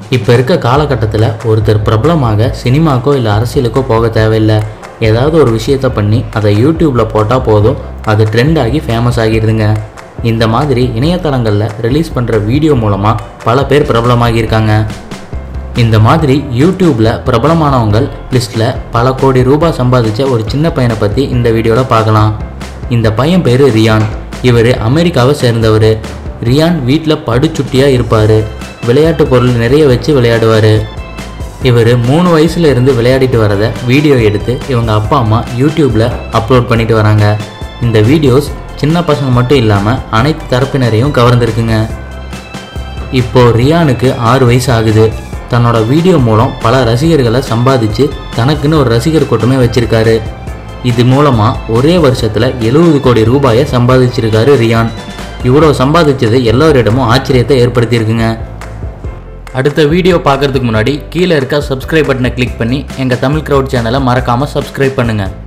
இப்போ இருக்க காலகட்டத்தில் ஒருத்தர் பிரபலமாக சினிமாக்கோ இல்லை அரசியலுக்கோ போக தேவையில்லை ஏதாவது ஒரு விஷயத்த பண்ணி அதை யூடியூப்பில் போட்டால் போதும் அது ட்ரெண்ட் ஆகி ஃபேமஸ் ஆகிடுதுங்க இந்த மாதிரி இணையதளங்களில் ரிலீஸ் பண்ணுற வீடியோ மூலமாக பல பேர் பிரபலமாகியிருக்காங்க இந்த மாதிரி யூடியூப்பில் பிரபலமானவங்க லிஸ்ட்டில் பல கோடி ரூபாய் சம்பாதிச்ச ஒரு சின்ன பையனை பற்றி இந்த வீடியோவில் பார்க்கலாம் இந்த பையன் பேர் ரியான் இவர் அமெரிக்காவை சேர்ந்தவர் ரியான் வீட்டில் படுச்சுட்டியாக இருப்பார் விளையாட்டு பொருள் நிறைய வச்சு விளையாடுவார் இவர் மூணு வயசுல இருந்து விளையாடிட்டு வரதை வீடியோ எடுத்து இவங்க அப்பா அம்மா யூடியூப்பில் அப்லோட் பண்ணிட்டு வராங்க இந்த வீடியோஸ் சின்ன பசங்க மட்டும் இல்லாமல் அனைத்து தரப்பினரையும் கவர்ந்திருக்குங்க இப்போ ரியானுக்கு ஆறு வயசு ஆகுது தன்னோட வீடியோ மூலம் பல ரசிகர்களை சம்பாதிச்சு தனக்குன்னு ஒரு ரசிகர் கூட்டமே வச்சிருக்காரு இது மூலமா ஒரே வருஷத்துல எழுபது கோடி ரூபாயை சம்பாதிச்சிருக்காரு ரியான் இவ்வளோ சம்பாதிச்சது எல்லோரிடமும் ஆச்சரியத்தை ஏற்படுத்தியிருக்குங்க அடுத்த வீடியோ பார்க்கறதுக்கு முன்னாடி கீழே இருக்க சப்ஸ்கிரைப் பட்டனை கிளிக் பண்ணி எங்கள் தமிழ் க்ரௌட் சேனலை மறக்காமல் சப்ஸ்கிரைப் பண்ணுங்கள்